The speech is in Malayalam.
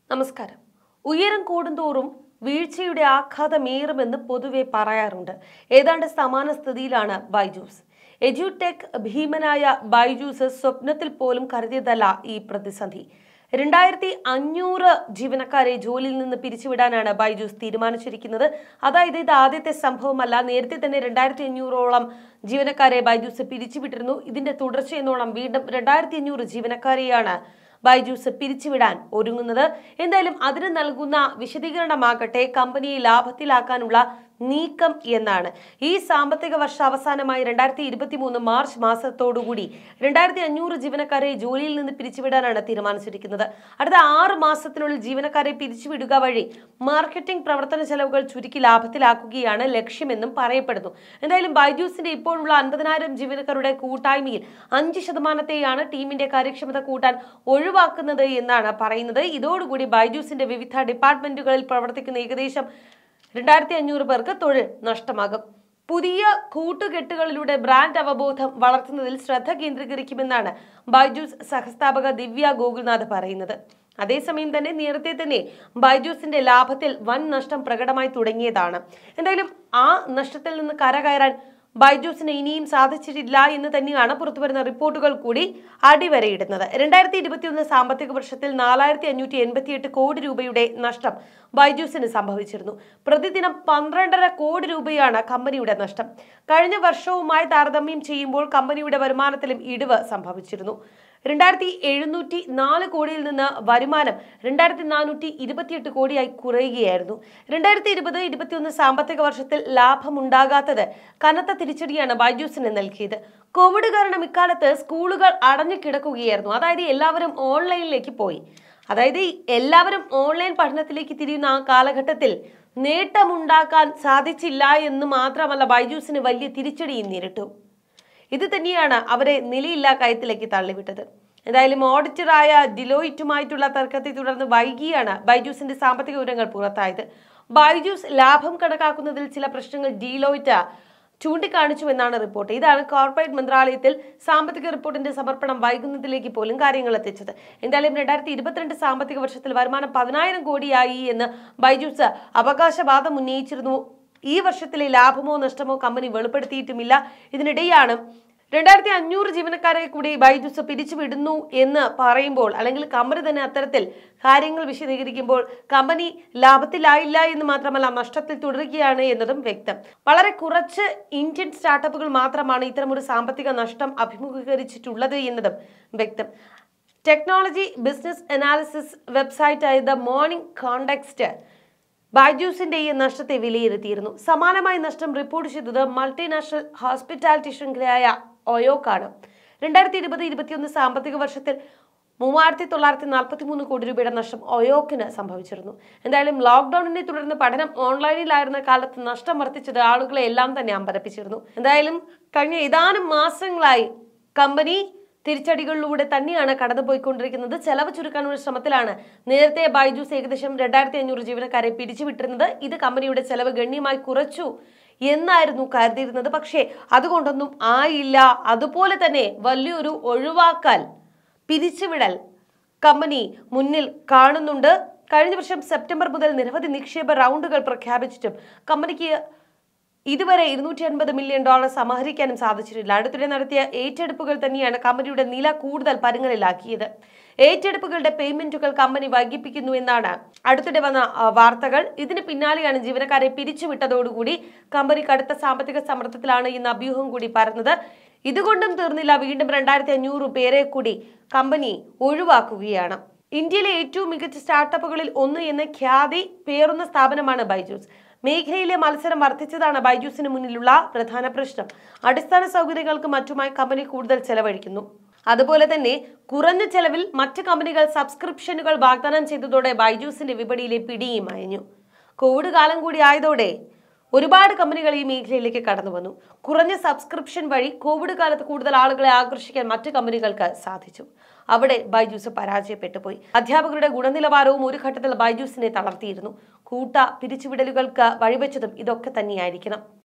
നമസ്കാരം ഉയരം കൂടുന്തോറും വീഴ്ചയുടെ ആഘാതമേറുമെന്ന് പൊതുവെ പറയാറുണ്ട് ഏതാണ്ട് സമാന സ്ഥിതിയിലാണ് ബൈജൂസ് എഡ്യൂടെക് ഭീമനായ ബൈജൂസ് സ്വപ്നത്തിൽ പോലും കരുതിയതല്ല ഈ പ്രതിസന്ധി രണ്ടായിരത്തി അഞ്ഞൂറ് ജീവനക്കാരെ ജോലിയിൽ നിന്ന് പിരിച്ചുവിടാനാണ് ബൈജൂസ് തീരുമാനിച്ചിരിക്കുന്നത് അതായത് ഇത് ആദ്യത്തെ സംഭവമല്ല നേരത്തെ തന്നെ രണ്ടായിരത്തി അഞ്ഞൂറോളം ജീവനക്കാരെ ബൈജൂസ് പിരിച്ചുവിട്ടിരുന്നു ഇതിന്റെ തുടർച്ചയെന്നോണം വീണ്ടും രണ്ടായിരത്തി അഞ്ഞൂറ് ജീവനക്കാരെയാണ് ബൈജൂസ് പിരിച്ചുവിടാൻ ഒരുങ്ങുന്നത് എന്തായാലും അതിന് നൽകുന്ന വിശദീകരണമാകട്ടെ കമ്പനിയെ ലാഭത്തിലാക്കാനുള്ള നീക്കം എന്നാണ് ഈ സാമ്പത്തിക വർഷ അവസാനമായി രണ്ടായിരത്തി ഇരുപത്തി മൂന്ന് മാർച്ച് മാസത്തോടുകൂടി രണ്ടായിരത്തി അഞ്ഞൂറ് ജീവനക്കാരെ ജോലിയിൽ നിന്ന് പിരിച്ചുവിടാനാണ് തീരുമാനിച്ചിരിക്കുന്നത് അടുത്ത ആറ് മാസത്തിനുള്ളിൽ ജീവനക്കാരെ പിരിച്ചുവിടുക വഴി മാർക്കറ്റിംഗ് പ്രവർത്തന ചെലവുകൾ ചുരുക്കി ലാഭത്തിലാക്കുകയാണ് ലക്ഷ്യമെന്നും പറയപ്പെടുന്നു എന്തായാലും ബൈജൂസിന്റെ ഇപ്പോഴുള്ള അൻപതിനായിരം ജീവനക്കാരുടെ കൂട്ടായ്മയിൽ അഞ്ച് ശതമാനത്തെയാണ് ടീമിന്റെ കാര്യക്ഷമത കൂട്ടാൻ ഒഴിവാക്കുന്നത് എന്നാണ് പറയുന്നത് ഇതോടുകൂടി ബൈജൂസിന്റെ വിവിധ ഡിപ്പാർട്ട്മെന്റുകളിൽ പ്രവർത്തിക്കുന്ന ഏകദേശം രണ്ടായിരത്തി അഞ്ഞൂറ് പേർക്ക് തൊഴിൽ നഷ്ടമാകും പുതിയ കൂട്ടുകെട്ടുകളിലൂടെ ബ്രാൻഡ് അവബോധം വളർത്തുന്നതിൽ ശ്രദ്ധ കേന്ദ്രീകരിക്കുമെന്നാണ് ബൈജൂസ് സഹസ്ഥാപക ദിവ്യ ഗോകുൽനാഥ് പറയുന്നത് അതേസമയം തന്നെ നേരത്തെ തന്നെ ബൈജൂസിന്റെ ലാഭത്തിൽ വൻ നഷ്ടം പ്രകടമായി തുടങ്ങിയതാണ് എന്തായാലും ആ നഷ്ടത്തിൽ നിന്ന് കരകയറാൻ ബൈജൂസിന് ഇനിയും സാധിച്ചിട്ടില്ല എന്ന് തന്നെയാണ് പുറത്തുവരുന്ന റിപ്പോർട്ടുകൾ കൂടി അടിവരയിടുന്നത് രണ്ടായിരത്തി ഇരുപത്തിയൊന്ന് സാമ്പത്തിക വർഷത്തിൽ നാലായിരത്തി അഞ്ഞൂറ്റി എൺപത്തിയെട്ട് കോടി രൂപയുടെ നഷ്ടം ബൈജൂസിന് സംഭവിച്ചിരുന്നു പ്രതിദിനം പന്ത്രണ്ടര കോടി രൂപയാണ് കമ്പനിയുടെ നഷ്ടം കഴിഞ്ഞ വർഷവുമായി താരതമ്യം ചെയ്യുമ്പോൾ കമ്പനിയുടെ വരുമാനത്തിലും ഇടിവ് സംഭവിച്ചിരുന്നു രണ്ടായിരത്തി എഴുന്നൂറ്റി നാല് കോടിയിൽ നിന്ന് വരുമാനം രണ്ടായിരത്തി നാനൂറ്റി ഇരുപത്തിയെട്ട് കോടിയായി കുറയുകയായിരുന്നു രണ്ടായിരത്തി ഇരുപത് ഇരുപത്തിയൊന്ന് സാമ്പത്തിക വർഷത്തിൽ ലാഭമുണ്ടാകാത്തത് കനത്ത തിരിച്ചടിയാണ് ബൈജൂസിന് നൽകിയത് കോവിഡ് കാരണം ഇക്കാലത്ത് സ്കൂളുകൾ അടഞ്ഞു കിടക്കുകയായിരുന്നു അതായത് എല്ലാവരും ഓൺലൈനിലേക്ക് പോയി അതായത് ഈ എല്ലാവരും ഓൺലൈൻ പഠനത്തിലേക്ക് തിരിയുന്ന ആ കാലഘട്ടത്തിൽ നേട്ടമുണ്ടാക്കാൻ സാധിച്ചില്ല എന്ന് മാത്രമല്ല ബൈജൂസിന് വലിയ തിരിച്ചടിയും നേരിട്ടു ഇത് തന്നെയാണ് അവരെ നിലയില്ലാ കയത്തിലേക്ക് തള്ളിവിട്ടത് എന്തായാലും ഓഡിറ്ററായ ഡിലോയിറ്റുമായിട്ടുള്ള തർക്കത്തെ തുടർന്ന് വൈകിയാണ് ബൈജൂസിന്റെ സാമ്പത്തിക വിവരങ്ങൾ പുറത്തായത് ബൈജൂസ് ലാഭം കണക്കാക്കുന്നതിൽ ചില പ്രശ്നങ്ങൾ ഡിലോയിറ്റ് ചൂണ്ടിക്കാണിച്ചുവെന്നാണ് റിപ്പോർട്ട് ഇതാണ് കോർപ്പറേറ്റ് മന്ത്രാലയത്തിൽ സാമ്പത്തിക റിപ്പോർട്ടിന്റെ സമർപ്പണം വൈകുന്നതിലേക്ക് പോലും കാര്യങ്ങൾ എത്തിച്ചത് എന്തായാലും രണ്ടായിരത്തി ഇരുപത്തിരണ്ട് സാമ്പത്തിക വർഷത്തിൽ വരുമാനം പതിനായിരം കോടിയായി എന്ന് ബൈജൂസ് അവകാശവാദം ഉന്നയിച്ചിരുന്നു ഈ വർഷത്തിലെ ലാഭമോ നഷ്ടമോ കമ്പനി വെളിപ്പെടുത്തിയിട്ടുമില്ല ഇതിനിടെയാണ് രണ്ടായിരത്തി അഞ്ഞൂറ് ജീവനക്കാരെ കൂടി ബൈജൂസ് പിരിച്ചുവിടുന്നു എന്ന് പറയുമ്പോൾ അല്ലെങ്കിൽ കമ്പനി തന്നെ അത്തരത്തിൽ കാര്യങ്ങൾ വിശദീകരിക്കുമ്പോൾ കമ്പനി ലാഭത്തിലായില്ല എന്ന് മാത്രമല്ല നഷ്ടത്തിൽ തുടരുകയാണ് എന്നതും വ്യക്തം വളരെ കുറച്ച് ഇന്ത്യൻ സ്റ്റാർട്ടപ്പുകൾ മാത്രമാണ് ഇത്തരമൊരു സാമ്പത്തിക നഷ്ടം അഭിമുഖീകരിച്ചിട്ടുള്ളത് എന്നതും വ്യക്തം ടെക്നോളജി ബിസിനസ് അനാലിസിസ് വെബ്സൈറ്റായ ദ മോർണിംഗ് കോണ്ടെക്സ്റ്റ് ബൈജൂസിന്റെ ഈ നഷ്ടത്തെ വിലയിരുത്തിയിരുന്നു സമാനമായ നഷ്ടം റിപ്പോർട്ട് ചെയ്തത് മൾട്ടിനാഷണൽ ഹോസ്പിറ്റാലിറ്റി ശൃംഖലയായ ഒയോക്കാണ് രണ്ടായിരത്തി ഇരുപത് ഇരുപത്തിയൊന്ന് സാമ്പത്തിക വർഷത്തിൽ മൂവായിരത്തി തൊള്ളായിരത്തി നാൽപ്പത്തി മൂന്ന് കോടി രൂപയുടെ നഷ്ടം ഒയോക്കിന് സംഭവിച്ചിരുന്നു എന്തായാലും ലോക്ക്ഡൌണിനെ തുടർന്ന് പഠനം ഓൺലൈനിലായിരുന്ന കാലത്ത് നഷ്ടം വർദ്ധിച്ചത് ആളുകളെ എല്ലാം തന്നെ അമ്പരപ്പിച്ചിരുന്നു എന്തായാലും കഴിഞ്ഞ ഏതാനും മാസങ്ങളായി കമ്പനി തിരിച്ചടികളിലൂടെ തന്നെയാണ് കടന്നുപോയിക്കൊണ്ടിരിക്കുന്നത് ചെലവ് ചുരുക്കാനുള്ള ശ്രമത്തിലാണ് നേരത്തെ ബൈജൂസ് ഏകദേശം രണ്ടായിരത്തി അഞ്ഞൂറ് ജീവനക്കാരെ പിരിച്ചുവിട്ടിരുന്നത് ഇത് കമ്പനിയുടെ ചെലവ് ഗണ്യമായി കുറച്ചു എന്നായിരുന്നു കരുതിയിരുന്നത് പക്ഷേ അതുകൊണ്ടൊന്നും ആയില്ല അതുപോലെ തന്നെ വലിയൊരു ഒഴിവാക്കൽ പിരിച്ചുവിടൽ കമ്പനി മുന്നിൽ കാണുന്നുണ്ട് കഴിഞ്ഞ വർഷം സെപ്റ്റംബർ മുതൽ നിരവധി നിക്ഷേപ റൗണ്ടുകൾ പ്രഖ്യാപിച്ചിട്ടും കമ്പനിക്ക് ഇതുവരെ ഇരുന്നൂറ്റി അൻപത് മില്യൺ ഡോളർ സമാഹരിക്കാനും സാധിച്ചിട്ടില്ല അടുത്തിടെ നടത്തിയ ഏറ്റെടുപ്പുകൾ തന്നെയാണ് കമ്പനിയുടെ നില കൂടുതൽ പരുങ്ങലിലാക്കിയത് ഏറ്റെടുപ്പുകളുടെ പേയ്മെന്റുകൾ കമ്പനി വൈകിപ്പിക്കുന്നു എന്നാണ് അടുത്തിടെ വന്ന ആ, വാർത്തകൾ ഇതിന് പിന്നാലെയാണ് ജീവനക്കാരെ പിരിച്ചുവിട്ടതോടുകൂടി കമ്പനി കടുത്ത സാമ്പത്തിക സമ്മർദ്ദത്തിലാണ് എന്ന അഭ്യൂഹം കൂടി പരന്നത് ഇതുകൊണ്ടും തീർന്നില്ല വീണ്ടും രണ്ടായിരത്തി അഞ്ഞൂറ് പേരെ കൂടി കമ്പനി ഒഴിവാക്കുകയാണ് ഇന്ത്യയിലെ ഏറ്റവും മികച്ച സ്റ്റാർട്ടപ്പുകളിൽ ഒന്ന് എന്ന ഖ്യാതി പേറുന്ന സ്ഥാപനമാണ് ബൈജൂസ് മേഖലയിലെ മത്സരം വർദ്ധിച്ചതാണ് ബൈജൂസിന് മുന്നിലുള്ള പ്രധാന പ്രശ്നം അടിസ്ഥാന സൗകര്യങ്ങൾക്ക് മറ്റുമായി കമ്പനി കൂടുതൽ ചെലവഴിക്കുന്നു അതുപോലെ തന്നെ കുറഞ്ഞ ചെലവിൽ മറ്റ് കമ്പനികൾ സബ്സ്ക്രിപ്ഷനുകൾ വാഗ്ദാനം ചെയ്തതോടെ ബൈജൂസിന്റെ വിപണിയിലെ പിടിയും അയഞ്ഞു കോവിഡ് കാലം കൂടി ആയതോടെ ഒരുപാട് കമ്പനികൾ ഈ മേഖലയിലേക്ക് കടന്നു വന്നു കുറഞ്ഞ സബ്സ്ക്രിപ്ഷൻ വഴി കോവിഡ് കാലത്ത് കൂടുതൽ ആളുകളെ ആകർഷിക്കാൻ മറ്റ് കമ്പനികൾക്ക് സാധിച്ചു അവിടെ ബൈജൂസ് പരാജയപ്പെട്ടു പോയി അധ്യാപകരുടെ ഗുണനിലവാരവും ഒരു ഘട്ടത്തിൽ ബൈജൂസിനെ തളർത്തിയിരുന്നു കൂട്ട പിരിച്ചുവിടലുകൾക്ക് വഴിവെച്ചതും ഇതൊക്കെ തന്നെയായിരിക്കണം